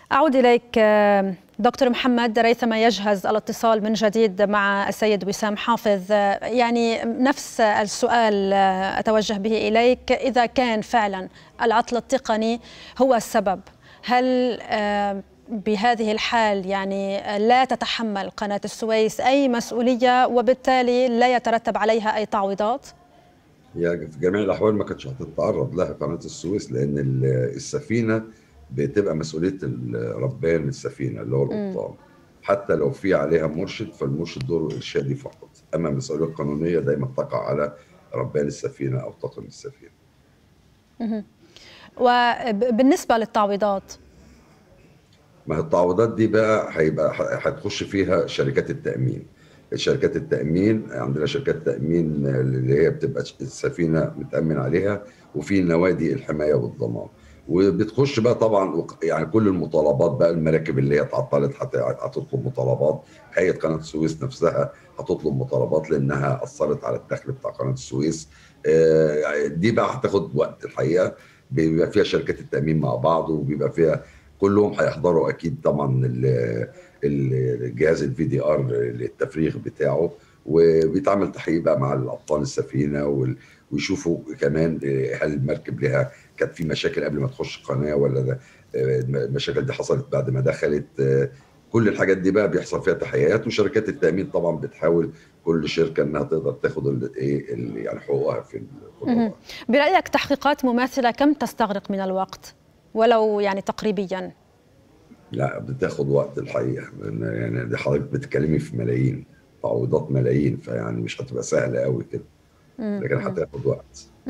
أعود إليك دكتور محمد ريثما يجهز الاتصال من جديد مع السيد وسام حافظ يعني نفس السؤال أتوجه به إليك إذا كان فعلا العطل التقني هو السبب هل بهذه الحال يعني لا تتحمل قناة السويس أي مسؤولية وبالتالي لا يترتب عليها أي تعويضات؟ هي في جميع الأحوال ما كانتش هتتعرض لها قناة السويس لأن السفينة بتبقى مسؤوليه ربان السفينه اللي هو القبطان حتى لو في عليها مرشد فالمرشد دوره ارشادي فقط اما المسؤوليه القانونيه دايما تقع على ربان السفينه او طاقم السفينه وبالنسبه للتعويضات ما هي التعويضات دي بقى هيبقى هتخش فيها شركات التامين شركات التامين عندنا شركات تامين اللي هي بتبقى السفينه متامن عليها وفي نوادي الحمايه والضمان وبتخش بقى طبعا يعني كل المطالبات بقى المراكب اللي هي اتعطلت هتطلب مطالبات هيئه قناه السويس نفسها هتطلب مطالبات لانها اثرت على الدخل بتاع قناه السويس دي بقى هتاخد وقت الحقيقه بيبقى فيها شركات التامين مع بعض وبيبقى فيها كلهم هيحضروا اكيد طبعا الجهاز الفي دي ار للتفريغ بتاعه وبيتعمل تحقيق بقى مع الابطال السفينه ويشوفوا كمان هل المركب لها كانت في مشاكل قبل ما تخش قناه ولا المشاكل دي حصلت بعد ما دخلت كل الحاجات دي بقى بيحصل فيها تحقيقات وشركات التامين طبعا بتحاول كل شركه انها تقدر تاخد ايه يعني حقوقها في الموضوع. برايك تحقيقات مماثله كم تستغرق من الوقت ولو يعني تقريبيا لا بتاخد وقت الحقيقه يعني دي حضرتك بتتكلمي في ملايين تعويضات ملايين فيعني مش هتبقى سهله قوي كده لكن هتاخد وقت